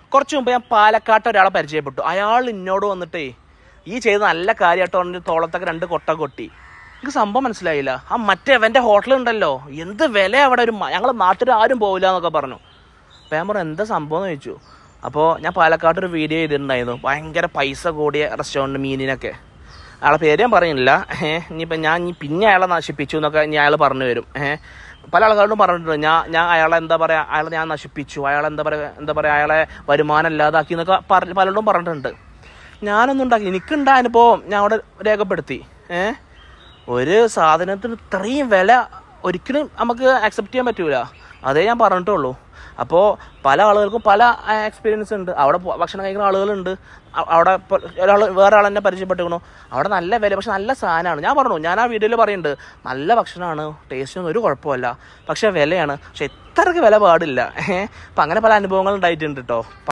കുറച്ച് മുമ്പ് ഞാൻ പാലക്കാട്ട് ഒരാളെ പരിചയപ്പെട്ടു അയാൾ എന്നോട് വന്നിട്ടേ ഈ ചെയ്ത് നല്ല കാര്യമായിട്ട് പറഞ്ഞ് തോളത്തൊക്കെ രണ്ട് കൊട്ട കൊട്ടി എനിക്ക് സംഭവം മനസ്സിലായില്ല ആ മറ്റേ അവൻ്റെ ഹോട്ടലുണ്ടല്ലോ എന്ത് വില അവിടെ ഒരു ഞങ്ങൾ നാട്ടിൽ ആരും പോവില്ല എന്നൊക്കെ പറഞ്ഞു അപ്പോൾ ഞാൻ പറഞ്ഞു എന്താ സംഭവം എന്ന് ചോദിച്ചു അപ്പോൾ ഞാൻ പാലക്കാട്ട് ഒരു വീഡിയോ ചെയ്തിട്ടുണ്ടായിരുന്നു ഭയങ്കര പൈസ കൂടിയ റെസ്റ്റോറൻറ്റ് മീനിനൊക്കെ അയാളെ പേര് ഞാൻ പറയുന്നില്ല ഏഹ് ഇനിയിപ്പോൾ ഞാൻ ഇനി പിന്നെ അയാളെ നശിപ്പിച്ചു എന്നൊക്കെ ഇനി അയാൾ പറഞ്ഞു വരും ഏഹ് പല ആൾക്കാരോടും പറഞ്ഞിട്ടുണ്ട് ഞാൻ ഞാൻ അയാളെ എന്താ പറയുക അയാളെ ഞാൻ നശിപ്പിച്ചു അയാളെ എന്താ പറയുക എന്താ പറയുക അയാളെ വരുമാനം ഇല്ലാതാക്കി എന്നൊക്കെ പറഞ്ഞ് പലരോടും പറഞ്ഞിട്ടുണ്ട് ഞാനൊന്നും ഉണ്ടാക്കി എനിക്കുണ്ടായ അനുഭവം ഞാൻ അവിടെ രേഖപ്പെടുത്തി ഏഹ് ഒരു സാധനത്തിന് ഇത്രയും വില ഒരിക്കലും നമുക്ക് അക്സെപ്റ്റ് ചെയ്യാൻ പറ്റൂല അതേ ഞാൻ പറഞ്ഞിട്ടുള്ളൂ അപ്പോൾ പല ആളുകൾക്കും പല എക്സ്പീരിയൻസ് ഉണ്ട് അവിടെ പോ- ഭക്ഷണം കഴിക്കുന്ന ആളുകളുണ്ട് അ- അവിടെ ഇപ്പോൾ ഒരാൾ വേറെ ആൾ എന്നെ പരിചയപ്പെട്ടിരിക്കണു അവിടെ നല്ല വില പക്ഷെ നല്ല സാധനമാണ് ഞാൻ പറഞ്ഞു ഞാൻ ആ വീഡിയോയിൽ പറയുന്നുണ്ട് നല്ല ഭക്ഷണമാണ് ടേസ്റ്റിനൊന്നും ഒരു കുഴപ്പമില്ല പക്ഷെ വിലയാണ് പക്ഷെ ഇത്രയ്ക്ക് വില പാടില്ല ഏഹ് അപ്പം അങ്ങനെ പല അനുഭവങ്ങൾ ഉണ്ടായിട്ടുണ്ട് കേട്ടോ